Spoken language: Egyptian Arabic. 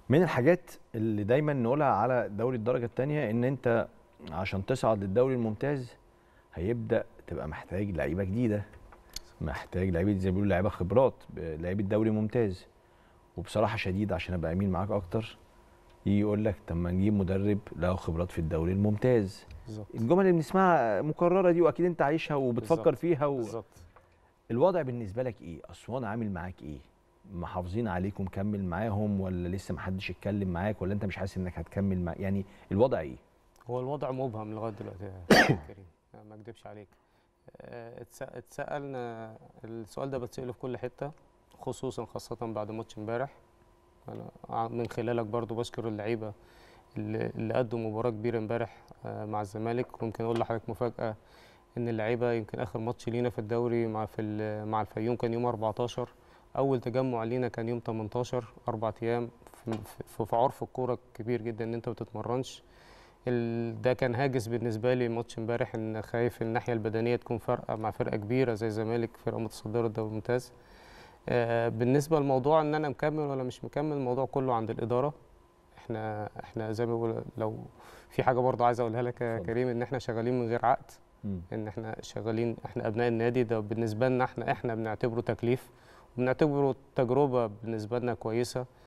من الحاجات اللي دايما نقولها على دوري الدرجه الثانيه ان انت عشان تصعد للدوري الممتاز هيبدا تبقى محتاج لعيبه جديده محتاج لعيبه زي ما بيقولوا لعيبه خبرات لعيبه دوري ممتاز وبصراحه شديد عشان ابقى امين معاك اكتر يجي يقول لك طب ما نجيب مدرب له خبرات في الدوري الممتاز بالظبط الجمل اللي بنسمعها مكرره دي واكيد انت عايشها وبتفكر بالظبط. فيها و... بالظبط الوضع بالنسبه لك ايه اسوان عامل معاك ايه محافظين عليك ومكمل معاهم ولا لسه محدش اتكلم معاك ولا انت مش حاسس انك هتكمل مع يعني الوضع ايه هو الوضع مبهم لغايه دلوقتي يا كريم ما اكدبش عليك آه، اتس- اتسالنا السؤال ده بتساله في كل حته خصوصا خاصه بعد ماتش امبارح انا ع- من خلالك برضو بشكر اللعيبه اللي اللي ادوا مباراه كبيره امبارح آه، مع الزمالك ويمكن اقول لحضرتك مفاجاه ان اللعيبه يمكن اخر ماتش لينا في الدوري مع في ال- مع الفيوم كان يوم 14 اول تجمع لينا كان يوم 18 اربع ايام في- في في عرف الكوره كبير جدا ان انت ما تتمرنش ال- ده كان هاجس بالنسبه لي ماتش امبارح ان خايف الناحيه البدنيه تكون فارقه مع فرقه كبيره زي الزمالك فرقه متصدره الدوري الممتاز آه، بالنسبه للموضوع ان انا مكمل ولا مش مكمل الموضوع كله عند الاداره احنا احنا زي ما بقول لو في حاجه برضه عايز اقولها لك يا اتفضل. كريم ان احنا شغالين من غير عقد مم. ان احنا شغالين احنا ابناء النادي ده بالنسبه لنا احنا احنا بنعتبره تكليف وبنعتبره تجربه بالنسبه لنا كويسه